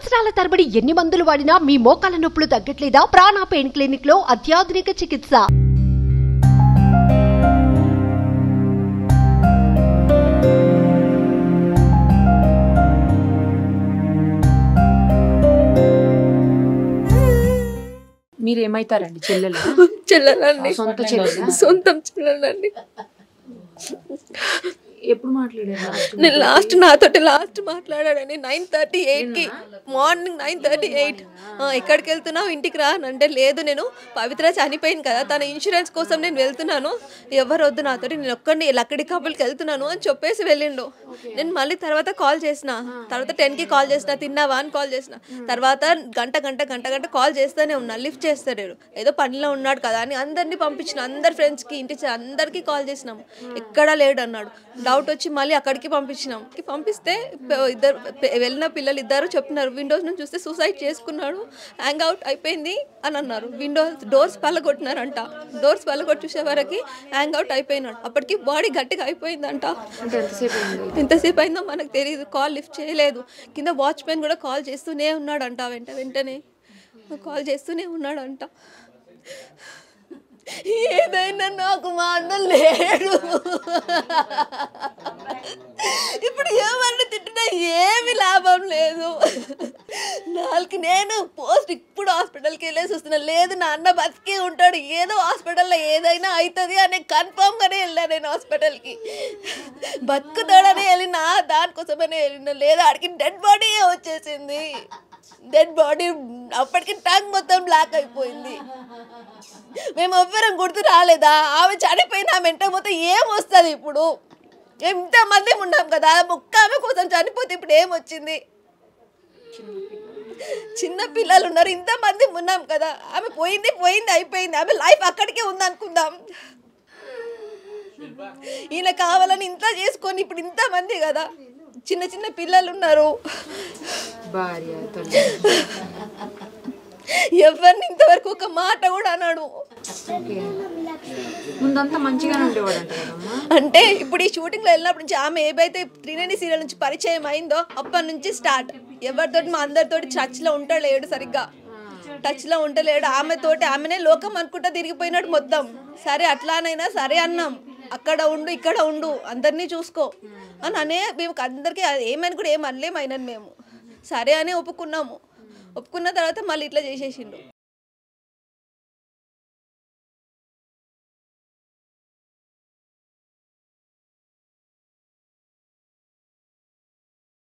సంవత్సరాల తరబడి ఎన్ని మందులు వాడినా మీ మోకాల నొప్పులు తగ్గట్లేదా ప్రాణ పెయిన్ క్లినిక్ లో అత్యాధునిక చికిత్స మీరు ఏమైతారండి చెల్లెలు చెల్లెలండి సొంత చెల్లెలా? సొంతం చెల్లెలండి ఎప్పుడు మాట్లాడారు నేను లాస్ట్ నాతోటి లాస్ట్ మాట్లాడాడని నైన్ థర్టీ ఎయిట్కి మార్నింగ్ నైన్ థర్టీ ఎయిట్ ఎక్కడికి వెళ్తున్నావు ఇంటికి రా అని అంటే లేదు నేను పవిత్ర చనిపోయింది కదా తన ఇన్సూరెన్స్ కోసం నేను వెళ్తున్నాను ఎవరు వద్దు నాతోటి నేను ఒక్కడిని లక్కడి కబుల్కి వెళ్తున్నాను అని చెప్పేసి వెళ్ళిండు నేను మళ్ళీ తర్వాత కాల్ చేసిన తర్వాత టెన్కి కాల్ చేసిన తిన్నావా అని కాల్ చేసిన తర్వాత గంట గంట గంట గంట కాల్ చేస్తూనే ఉన్నా లిఫ్ట్ చేస్తాడు ఏదో పనిలో ఉన్నాడు కదా అని అందరినీ పంపించిన అందరి ఫ్రెండ్స్కి ఇంటి చ- అందరికీ కాల్ చేసినాం ఎక్కడా లేడు అన్నాడు డౌట్ వచ్చి మళ్ళీ అక్కడికి పంపించినాం కి పంపిస్తే ప- ఇద్దరు ప- వెళ్ళిన పిల్లలు ఇద్దరు చెప్తున్నారు విండోస్ నుంచి చూస్తే సూసైడ్ చేసుకున్నాడు హ్యాంగ్ అవుట్ అయిపోయింది అని అన్నారు విండోస్ డోర్స్ పల్లగొట్టినారంట డోర్స్ పల్లగొట్టి చూసే వరకు హ్యాంగ్ అవుట్ అయిపోయినాడు అప్పటికి బాడీ గట్టిగా అయిపోయిందంట అంటే ఎంతసేపు అయింది ఎంతసేపు అయిందో మనకు తెలియదు కాల్ లిఫ్ట్ చేయలేదు కింద వాచ్మెన్ కూడా కాల్ చేస్తూనే ఉన్నాడంట వెంట వెంటనే కాల్ చేస్తూనే ఉన్నాడంట ఏదైనా నాకు మా అన్న లేడు ఇప్పుడు ఏమన్నా తిట్టినా ఏమి లాభం లేదు నాలుగు నేను పోస్ట్ ఇప్పుడు హాస్పిటల్కి వెళ్ళేసి వస్తున్నా లేదు నా అన్న బతికే ఉంటాడు ఏదో హాస్పిటల్లో ఏదైనా అవుతుంది అనే కన్ఫామ్గానే వెళ్ళాను నేను హాస్పిటల్కి బతుకుతాడని వెళ్ళినా దానికోసమనే వెళ్ళిన లేదా ఆడికి డెడ్ బాడీ వచ్చేసింది డెడ్ బాడీ అప్పటికి టంగ్ మొత్తం బ్లాక్ అయిపోయింది మేము ఎవ్వరం గుర్తు రాలేదా ఆమె చనిపోయిన ఆమె వెంట మొత్తం ఏం వస్తుంది ఇప్పుడు ఎంతమంది ఉన్నాం కదా ఒక్క ఆమె కోసం చనిపోతే ఇప్పుడు ఏం వచ్చింది చిన్న పిల్లలు ఉన్నారు ఇంతమంది ఉన్నాం కదా ఆమె పోయింది పోయింది అయిపోయింది ఆమె లైఫ్ అక్కడికే ఉంది అనుకుందాం ఈయన కావాలని ఇంత చేసుకొని ఇప్పుడు ఇంతమంది కదా చిన్న చిన్న పిల్లలు ఉన్నారు భార్య తల్లి ఎవరిని ఇంతవరకు ఒక మాట కూడా అన్నాడు ఓకే ముందంతా మంచిగానే ఉండేవాడు అంట కదమ్మా అంటే ఇప్పుడు ఈ షూటింగ్లో వెళ్ళినప్పటి నుంచి ఆమె ఏవైతే త్రినేని సీరియల్ నుంచి పరిచయం అయిందో అప్పటి నుంచి స్టార్ట్ ఎవరితోటి మా అందరితోటి టచ్లో ఉండలేడు సరిగ్గా టచ్లో ఉండలేడు ఆమెతోటి ఆమెనే లోకం అనుకుంటా తిరిగిపోయినాడు మొత్తం సరే అట్లానైనా సరే అన్నాం అక్కడ ఉండు ఇక్కడ ఉండు అందరినీ చూసుకో అని అనే మేము అందరికీ ఏమని కూడా ఏం అనలేము అయినాను మేము సరే అని ఒప్పుకున్నాము ఒప్పుకున్న తర్వాత మళ్ళీ ఇట్లా చేసేసిండు